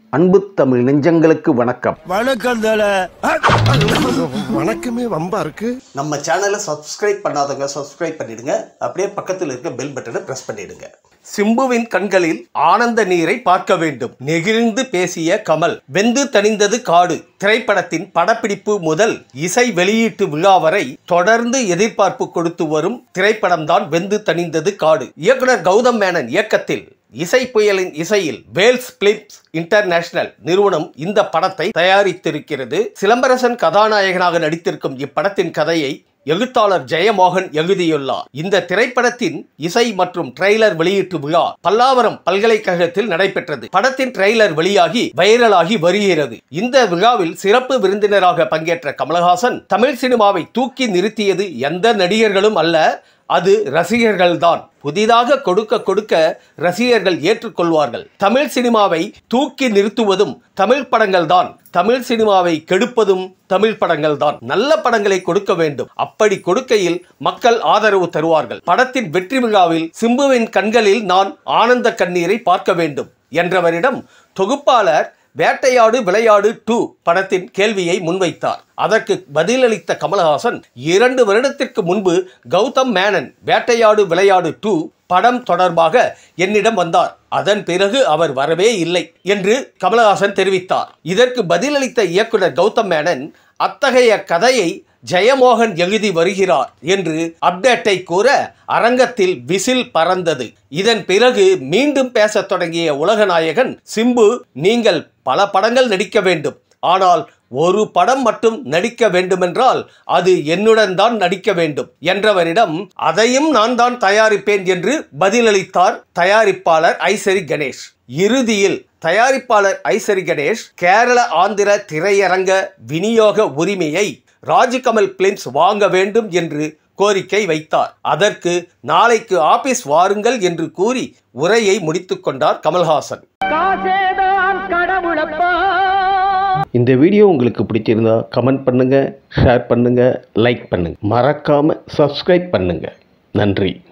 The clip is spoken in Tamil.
அன்பு தமிழ் நெஞ்சங்களுக்கு வணக்கம் வணக்கம் தல வணக்கமே வம்பா இருக்கு நம்ம சேனலை சப்ஸ்கிரைப் பண்ணாதவங்க சப்ஸ்கிரைப் பண்ணிடுங்க அப்படியே பக்கத்தில் இருக்க பெல் பட்டனை பிரஸ் பண்ணிடுங்க சிம்புவின் கண்களில் ஆனந்த நீரை பார்க்க வேண்டும் நெகிழ்ந்து பேசிய கமல் வெந்து தணிந்தது காடு திரைப்படத்தின் படப்பிடிப்பு முதல் இசை வெளியீட்டு விழா வரை தொடர்ந்து எதிர்பார்ப்பு கொடுத்து வரும் திரைப்படம்தான் வெந்து தணிந்தது காடு இயக்குனர் கௌதம் மேனன் இயக்கத்தில் இசை புயலின் இசையில் வேல்ஸ் பிலிப்ஸ் இன்டர்நேஷனல் நிறுவனம் இந்த படத்தை தயாரித்திருக்கிறது சிலம்பரசன் கதாநாயகனாக நடித்திருக்கும் இப்படத்தின் கதையை எழுத்தாளர் ஜெயமோகன் எழுதியுள்ளார் இந்த திரைப்படத்தின் இசை மற்றும் ட்ரெய்லர் வெளியீட்டு விழா பல்லாவரம் பல்கலைக்கழகத்தில் நடைபெற்றது படத்தின் ட்ரெய்லர் வெளியாகி வைரலாகி வருகிறது இந்த விழாவில் சிறப்பு விருந்தினராக பங்கேற்ற கமலஹாசன் தமிழ் சினிமாவை தூக்கி நிறுத்தியது எந்த நடிகர்களும் அல்ல அது ரசிகர்கள்தான் புதிதாக கொடுக்க கொடுக்க ரசிகர்கள் ஏற்றுக்கொள்வார்கள் தமிழ் சினிமாவை தூக்கி நிறுத்துவதும் தமிழ் படங்கள் தான் தமிழ் சினிமாவை கெடுப்பதும் தமிழ் படங்கள் தான் நல்ல படங்களை கொடுக்க வேண்டும் அப்படி கொடுக்கையில் மக்கள் ஆதரவு தருவார்கள் படத்தின் வெற்றி விழாவில் சிம்புவின் கண்களில் நான் ஆனந்த கண்ணீரை பார்க்க வேண்டும் என்றவரிடம் தொகுப்பாளர் வேட்டையாடு விளையாடு டூ படத்தின் கேள்வியை முன்வைத்தார் அதற்கு பதிலளித்த கமலஹாசன் இரண்டு வருடத்திற்கு முன்பு கௌதம் மேனன் வேட்டையாடு விளையாடு டூ படம் தொடர்பாக என்னிடம் வந்தார் அதன் பிறகு அவர் வரவே இல்லை என்று கமலஹாசன் தெரிவித்தார் இதற்கு பதிலளித்த இயக்குனர் கௌதம் மேனன் அத்தகைய கதையை ஜெயமோகன் எழுதி வருகிறார் என்று அப்டேட்டை கூற அரங்கத்தில் விசில் பறந்தது இதன் பிறகு மீண்டும் பேசத் தொடங்கிய உலகநாயகன் சிம்பு நீங்கள் பல படங்கள் நடிக்க வேண்டும் ஆனால் ஒரு படம் மட்டும் நடிக்க வேண்டுமென்றால் அது என்னுடன் தான் நடிக்க வேண்டும் என்றவரிடம் அதையும் நான் தான் தயாரிப்பேன் என்று பதிலளித்தார் தயாரிப்பாளர் ஐசரி கணேஷ் இறுதியில் தயாரிப்பாளர் ஐசரி கணேஷ் கேரள ஆந்திர திரையரங்க விநியோக உரிமையை ராஜ்கமல் பிலிம்ஸ் வாங்க வேண்டும் என்று கோரிக்கை வைத்தார் அதற்கு நாளைக்கு ஆபீஸ் வாருங்கள் என்று கூறி உரையை முடித்துக் கொண்டார் கமல்ஹாசன் இந்த வீடியோ உங்களுக்கு பிடிச்சிருந்தா கமெண்ட் பண்ணுங்க ஷேர் பண்ணுங்க லைக் பண்ணுங்க மறக்காம சப்ஸ்கிரைப் பண்ணுங்க நன்றி